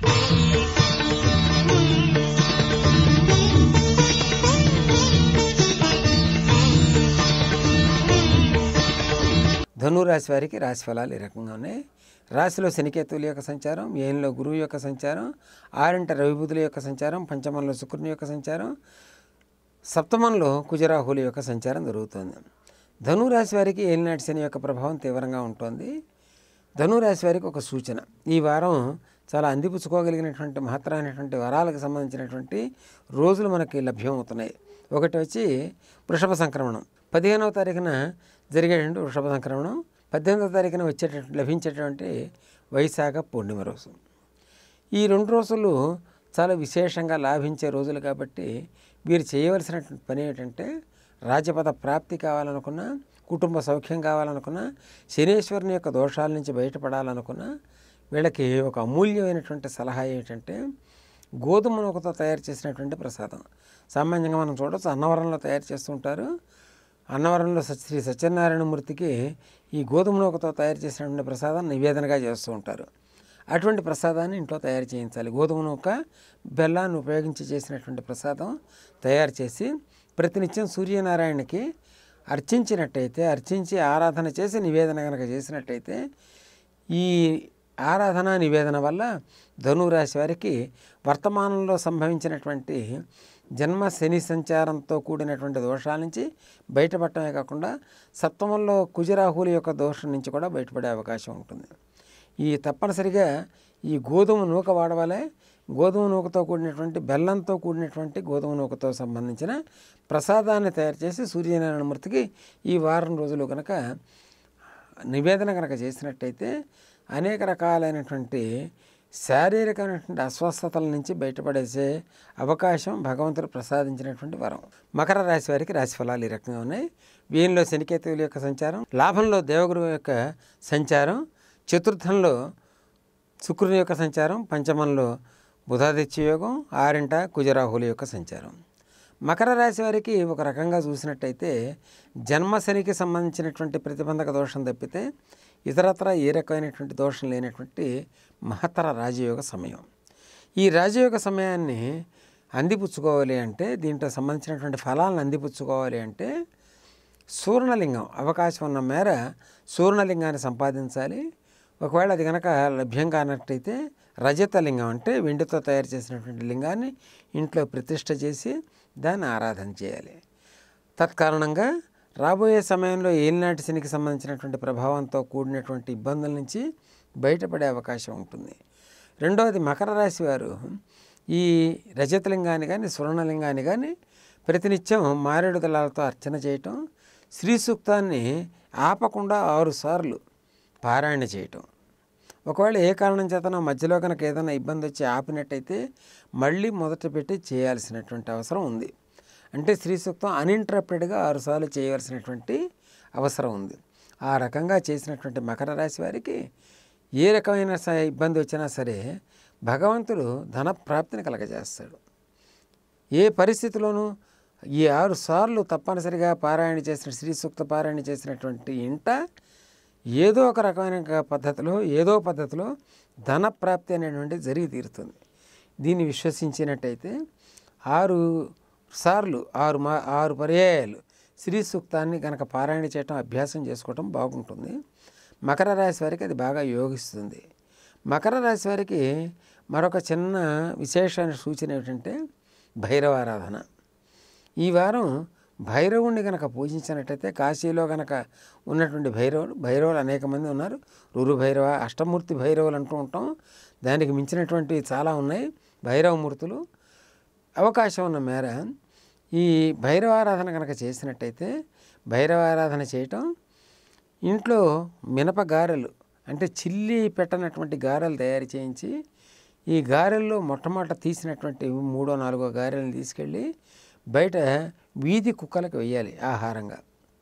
ధనురాశి వారికి రాశి ఫలాలు ఈ రకంగా ఉన్నాయి రాశిలో శనికేతువుల యొక్క సంచారం ఏనులో గురువు యొక్క సంచారం ఆరింట రవిబుధుల యొక్క సంచారం పంచమంలో శుక్రుని యొక్క సంచారం సప్తమంలో కుజరాహుల యొక్క సంచారం జరుగుతుంది ధనురాశి వారికి ఏలినాటి శని యొక్క ప్రభావం తీవ్రంగా ఉంటుంది ధనురాశి వారికి ఒక సూచన ఈ వారం చాలా అందిపుచ్చుకోగలిగినటువంటి మహత్తరమైనటువంటి వరాలకు సంబంధించినటువంటి రోజులు మనకి లభ్యమవుతున్నాయి ఒకటి వచ్చి వృషభ సంక్రమణం పదిహేనవ తారీఖున జరిగేటువంటి వృషభ సంక్రమణం పద్దెనిమిదవ తారీఖున వచ్చేటటువంటి లభించేటువంటి వైశాఖ పూర్ణిమ రోజు ఈ రెండు రోజులు చాలా విశేషంగా లాభించే రోజులు కాబట్టి వీరు చేయవలసినటువంటి పని ఏంటంటే రాజపద ప్రాప్తి కావాలనుకున్నా కుటుంబ సౌఖ్యం కావాలనుకున్నా శనీశ్వరుని యొక్క దోషాల నుంచి బయటపడాలనుకున్నా వీళ్ళకి ఒక అమూల్యమైనటువంటి సలహా ఏంటంటే గోధుమ నూకతో తయారు చేసినటువంటి ప్రసాదం సామాన్యంగా మనం చూడవచ్చు అన్నవరంలో తయారు చేస్తుంటారు అన్నవరంలో సత్- శ్రీ సత్యనారాయణమూర్తికి ఈ గోధుమ నూకతో తయారు చేసినటువంటి ప్రసాదం నివేదనగా చేస్తూ ఉంటారు అటువంటి ప్రసాదాన్ని ఇంట్లో తయారు చేయించాలి గోధుమ నూక బెల్లాన్ని ఉపయోగించి చేసినటువంటి ప్రసాదం తయారు చేసి ప్రతినిత్యం సూర్యనారాయణకి అర్చించినట్టయితే అర్చించి ఆరాధన చేసి నివేదన కనుక చేసినట్టయితే ఈ ఆరాధన నివేదన వల్ల ధనురాశి వారికి వర్తమానంలో సంభవించినటువంటి జన్మ శని సంచారంతో కూడినటువంటి దోషాల నుంచి బయటపడటమే కాకుండా సప్తమంలో కుజరాహుల యొక్క దోషం నుంచి కూడా బయటపడే అవకాశం ఉంటుంది ఈ తప్పనిసరిగా ఈ గోధుమ నూక వాడవాలే గోధుమ నూకతో కూడినటువంటి బెల్లంతో కూడినటువంటి గోధుమ నూకతో సంబంధించిన ప్రసాదాన్ని తయారు చేసి సూర్యనారాయణమూర్తికి ఈ వారం రోజులు కనుక నివేదన కనుక చేసినట్టయితే అనేక రకాలైనటువంటి శారీరకమైనటువంటి అస్వస్థతల నుంచి బయటపడేసే అవకాశం భగవంతుడు ప్రసాదించినటువంటి వరం మకర రాశి వారికి రాశి ఫలాలు ఈ రకంగా ఉన్నాయి వీనిలో శనికేతువుల యొక్క సంచారం లాభంలో దేవగురు యొక్క సంచారం చతుర్థంలో శుక్రుని యొక్క సంచారం పంచమంలో బుధాదిత్య యోగం ఆరింట కుజరాహుల యొక్క సంచారం మకర రాశి వారికి ఒక రకంగా చూసినట్టయితే జన్మశనికి సంబంధించినటువంటి ప్రతిబంధక దోషం తప్పితే ఇతరత్ర ఏ రకమైనటువంటి దోషం లేనటువంటి మహత్తర రాజయోగ సమయం ఈ రాజయోగ సమయాన్ని అందిపుచ్చుకోవాలి అంటే దీంట్లో సంబంధించినటువంటి ఫలాలను అందిపుచ్చుకోవాలి అంటే సూర్ణలింగం అవకాశం ఉన్న మేర సూర్ణలింగాన్ని సంపాదించాలి ఒకవేళ అది కనుక లభ్యం కానట్టయితే రజత లింగం అంటే వెండితో తయారు చేసినటువంటి లింగాన్ని ఇంట్లో ప్రతిష్ఠ చేసి దాన్ని ఆరాధన చేయాలి తత్కారణంగా రాబోయే సమయంలో ఏలినాటి శనికి సంబంధించినటువంటి ప్రభావంతో కూడినటువంటి ఇబ్బందుల నుంచి బయటపడే అవకాశం ఉంటుంది రెండవది మకర రాశి వారు ఈ రజతలింగాన్ని కానీ స్వర్ణలింగాన్ని కానీ ప్రతినిత్యం మారేడు దళాలతో అర్చన చేయటం శ్రీ సూక్తాన్ని ఆపకుండా ఆరు సార్లు పారాయణ చేయటం ఒకవేళ ఏ కారణం చేతనో మధ్యలో కనుక ఏదైనా ఇబ్బంది వచ్చి ఆపినట్టయితే మళ్ళీ మొదట పెట్టి చేయాల్సినటువంటి అవసరం ఉంది అంటే శ్రీ సూక్తం అన్ఇంటరప్టెడ్గా ఆరుసార్లు చేయవలసినటువంటి అవసరం ఉంది ఆ రకంగా చేసినటువంటి మకర రాశి వారికి ఏ రకమైన స- ఇబ్బంది వచ్చినా సరే భగవంతుడు ధన ప్రాప్తిని కలగజేస్తాడు ఏ పరిస్థితిలోనూ ఈ ఆరు సార్లు తప్పనిసరిగా పారాయణ చేసిన శ్రీ సూక్త పారాయణ చేసినటువంటి ఇంట ఏదో ఒక రకమైన క- పద్ధతిలో ఏదో పద్ధతిలో ధన ప్రాప్తి అనేటువంటిది జరిగి తీరుతుంది దీన్ని విశ్వసించినట్టయితే ఆరు సార్లు ఆరు మా ఆరు పర్యాయాలు శ్రీ సూక్తాన్ని కనుక పారాయణ చేయటం అభ్యాసం చేసుకోవటం బాగుంటుంది మకర రాశి వారికి అది బాగా యోగిస్తుంది మకర రాశి వారికి మరొక చిన్న విశేషమైన సూచన ఏమిటంటే భైరవారాధన ఈ వారం భైరవుణ్ణి కనుక పూజించినట్టయితే కాశీలో కనుక ఉన్నటువంటి భైరవులు భైరవులు అనేక మంది ఉన్నారు రురు భైరవ అష్టమూర్తి భైరవులు అంటూ ఉంటాం దానికి మించినటువంటి చాలా ఉన్నాయి భైరవమూర్తులు అవకాశం ఉన్న మేర ఈ భైరవారాధన కనుక చేసినట్టయితే భైరవారాధన చేయటం ఇంట్లో మినప గారెలు అంటే చిల్లి పెట్టనటువంటి గారెలు తయారు చేయించి ఈ గారెల్లో మొట్టమొదట తీసినటువంటి మూడో నాలుగో గారెలను తీసుకెళ్ళి బయట వీధి కుక్కలకు వెయ్యాలి ఆహారంగా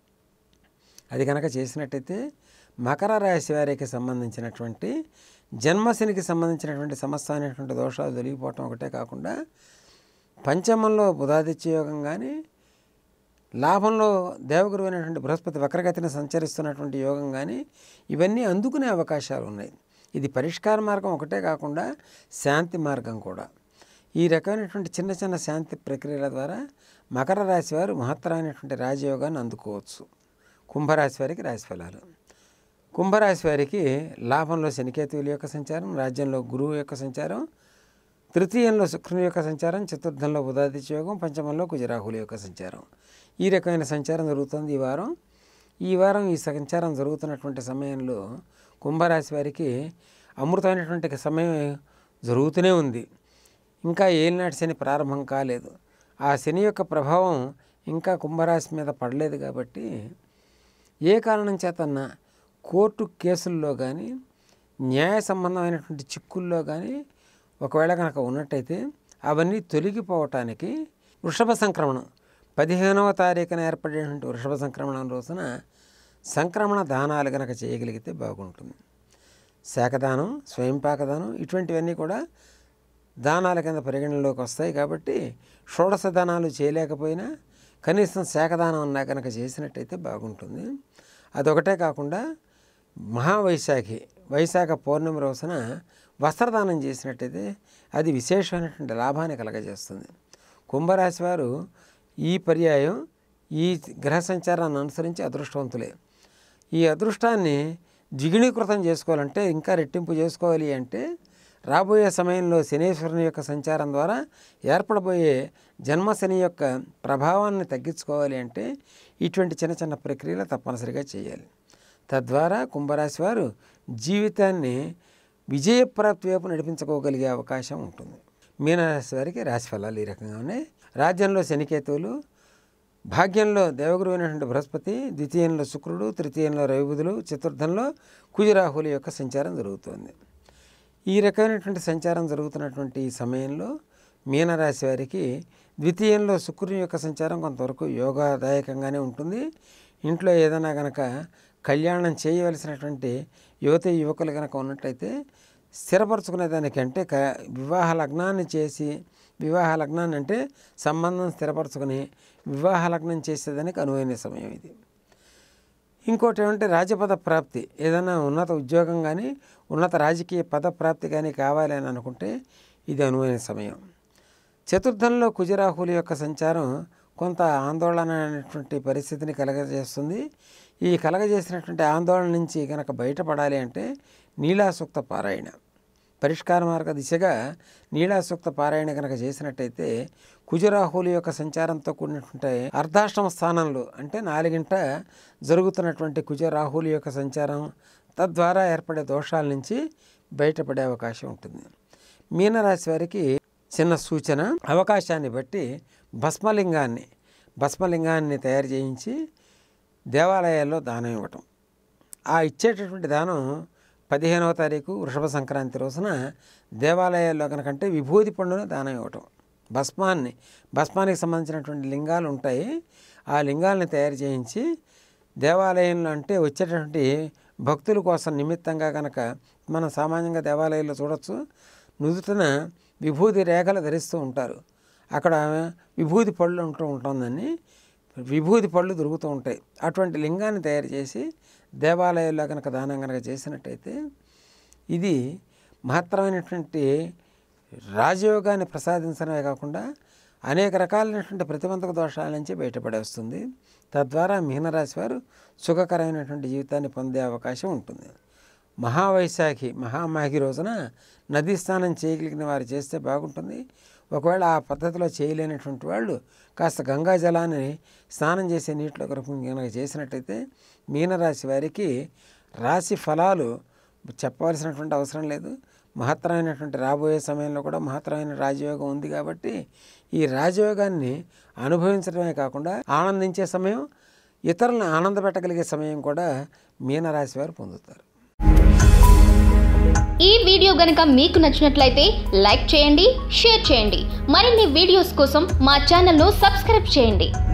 అది కనుక చేసినట్టయితే మకర రాశి వారికి సంబంధించినటువంటి జన్మశనికి సంబంధించినటువంటి సమస్య అనేటువంటి దోషాలు తొలగిపోవటం ఒకటే కాకుండా పంచమంలో బుధాదిత్య యోగం కానీ లాభంలో దేవగురు అయినటువంటి బృహస్పతి వక్రగతిని సంచరిస్తున్నటువంటి యోగం కానీ ఇవన్నీ అందుకునే అవకాశాలు ఉన్నాయి ఇది పరిష్కార మార్గం ఒకటే కాకుండా శాంతి మార్గం కూడా ఈ రకమైనటువంటి చిన్న చిన్న శాంతి ప్రక్రియల ద్వారా మకర రాశి వారు మహత్తరమైనటువంటి రాజయోగాన్ని అందుకోవచ్చు కుంభరాశి వారికి రాశి ఫలాలు కుంభరాశి వారికి లాభంలో శనికేతువుల యొక్క సంచారం రాజ్యంలో గురువు యొక్క సంచారం తృతీయంలో శుక్రుని యొక్క సంచారం చతుర్థంలో బుధాదిత్య యోగం పంచమంలో కుజరాహుల యొక్క సంచారం ఈ రకమైన సంచారం జరుగుతుంది ఈ వారం ఈ వారం ఈ సంచారం జరుగుతున్నటువంటి సమయంలో కుంభరాశి వారికి అమృతమైనటువంటి సమయం జరుగుతూనే ఉంది ఇంకా ఏలినాటి శని ప్రారంభం కాలేదు ఆ శని యొక్క ప్రభావం ఇంకా కుంభరాశి మీద పడలేదు కాబట్టి ఏ కారణం చేతన్నా కోర్టు కేసుల్లో కానీ న్యాయ సంబంధమైనటువంటి చిక్కుల్లో కానీ ఒకవేళ కనుక ఉన్నట్టయితే అవన్నీ తొలగిపోవటానికి వృషభ సంక్రమణం పదిహేనవ తారీఖున ఏర్పడేటువంటి వృషభ సంక్రమణం రోజున సంక్రమణ దానాలు కనుక చేయగలిగితే బాగుంటుంది శాఖదానం స్వయంపాకదానం ఇటువంటివన్నీ కూడా దానాల కింద పరిగణనలోకి వస్తాయి కాబట్టి షోడశ దానాలు చేయలేకపోయినా కనీసం శాఖదానం అన్నా కనుక చేసినట్టయితే బాగుంటుంది అదొకటే కాకుండా మహావైశాఖి వైశాఖ పౌర్ణమి రోజున వస్త్రదానం చేసినట్టయితే అది విశేషమైనటువంటి లాభాన్ని కలగజేస్తుంది కుంభరాశి వారు ఈ పర్యాయం ఈ గ్రహ సంచారాన్ని అనుసరించి అదృష్టవంతులే ఈ అదృష్టాన్ని ద్విగుణీకృతం చేసుకోవాలంటే ఇంకా రెట్టింపు చేసుకోవాలి అంటే రాబోయే సమయంలో శనీశ్వరుని యొక్క సంచారం ద్వారా ఏర్పడబోయే జన్మశని యొక్క ప్రభావాన్ని తగ్గించుకోవాలి అంటే ఇటువంటి చిన్న చిన్న ప్రక్రియలు తప్పనిసరిగా చేయాలి తద్వారా కుంభరాశి వారు జీవితాన్ని విజయప్రాప్తి వైపు నడిపించుకోగలిగే అవకాశం ఉంటుంది మీనరాశి వారికి రాశి ఫలాలు ఈ రకంగా ఉన్నాయి రాజ్యంలో శనికేతువులు భాగ్యంలో దేవగురు అయినటువంటి బృహస్పతి ద్వితీయంలో శుక్రుడు తృతీయంలో రవిబుధులు చతుర్థంలో కుజరాహుల యొక్క సంచారం జరుగుతోంది ఈ రకమైనటువంటి సంచారం జరుగుతున్నటువంటి ఈ సమయంలో మీనరాశి వారికి ద్వితీయంలో శుక్రుని యొక్క సంచారం కొంతవరకు యోగాదాయకంగానే ఉంటుంది ఇంట్లో ఏదైనా కనుక కళ్యాణం చేయవలసినటువంటి యువతి యువకులు కనుక ఉన్నట్టయితే స్థిరపరచుకునే దానికంటే క వివాహ లగ్నాన్ని చేసి వివాహ లగ్నాన్ని అంటే సంబంధం స్థిరపరచుకుని వివాహ లగ్నం చేసేదానికి అనువైన సమయం ఇది ఇంకోటి ఏమంటే రాజపద ప్రాప్తి ఏదైనా ఉన్నత ఉద్యోగం కానీ ఉన్నత రాజకీయ పద ప్రాప్తి కానీ కావాలి అని అనుకుంటే ఇది అనువైన సమయం చతుర్థంలో కుజరాహుల యొక్క సంచారం కొంత ఆందోళన అనేటువంటి పరిస్థితిని కలగజేస్తుంది ఈ కలగజేసినటువంటి ఆందోళన నుంచి కనుక బయటపడాలి అంటే నీలాసూక్త పారాయణ పరిష్కార మార్గ దిశగా నీలాసూక్త పారాయణ కనుక చేసినట్టయితే కుజరాహుల యొక్క సంచారంతో కూడినటువంటి అర్ధాష్టమ స్థానంలో అంటే నాలుగింట జరుగుతున్నటువంటి కుజరాహుల యొక్క సంచారం తద్వారా ఏర్పడే దోషాల నుంచి బయటపడే అవకాశం ఉంటుంది మీనరాశి వారికి చిన్న సూచన అవకాశాన్ని బట్టి భస్మలింగాన్ని భస్మలింగాన్ని తయారు చేయించి దేవాలయాల్లో దానం ఇవ్వటం ఆ ఇచ్చేటటువంటి దానం పదిహేనవ తారీఖు వృషభ సంక్రాంతి రోజున దేవాలయాల్లో కనుకంటే విభూతి పండును దానం ఇవ్వటం భస్మాన్ని భస్మానికి సంబంధించినటువంటి లింగాలు ఉంటాయి ఆ లింగాలని తయారు చేయించి దేవాలయంలో అంటే వచ్చేటటువంటి భక్తుల కోసం నిమిత్తంగా కనుక మనం సామాన్యంగా దేవాలయంలో చూడొచ్చు నుదుటిన విభూతి రేఖలు ధరిస్తూ ఉంటారు అక్కడ విభూతి పళ్ళు ఉంటూ ఉంటుందని విభూతి పళ్ళు దొరుకుతూ ఉంటాయి అటువంటి లింగాన్ని తయారు చేసి దేవాలయాల్లో కనుక దానం కనుక చేసినట్టయితే ఇది మహత్తరమైనటువంటి రాజయోగాన్ని ప్రసాదించడమే కాకుండా అనేక రకాలైనటువంటి ప్రతిబంధక దోషాల నుంచి బయటపడేస్తుంది తద్వారా మీనరాశి వారు సుఖకరమైనటువంటి జీవితాన్ని పొందే అవకాశం ఉంటుంది మహావైశాఖి మహామాఘి రోజున నదీ స్నానం చేయగలిగిన వారు చేస్తే బాగుంటుంది ఒకవేళ ఆ పద్ధతిలో చేయలేనటువంటి వాళ్ళు కాస్త గంగా జలాన్ని స్నానం చేసే నీటిలో కనుక కనుక చేసినట్టయితే మీనరాశి వారికి రాశి ఫలాలు చెప్పవలసినటువంటి అవసరం లేదు మహత్తరమైనటువంటి రాబోయే సమయంలో కూడా మహత్తరమైన రాజయోగం ఉంది కాబట్టి ఈ రాజయోగాన్ని అనుభవించడమే కాకుండా ఆనందించే సమయం ఇతరులను ఆనందపెట్టగలిగే సమయం కూడా మీనరాశి వారు పొందుతారు ఈ వీడియో గనుక మీకు నచ్చినట్లయితే లైక్ చేయండి షేర్ చేయండి మరిన్ని వీడియోస్ కోసం మా ఛానల్ను సబ్స్క్రైబ్ చేయండి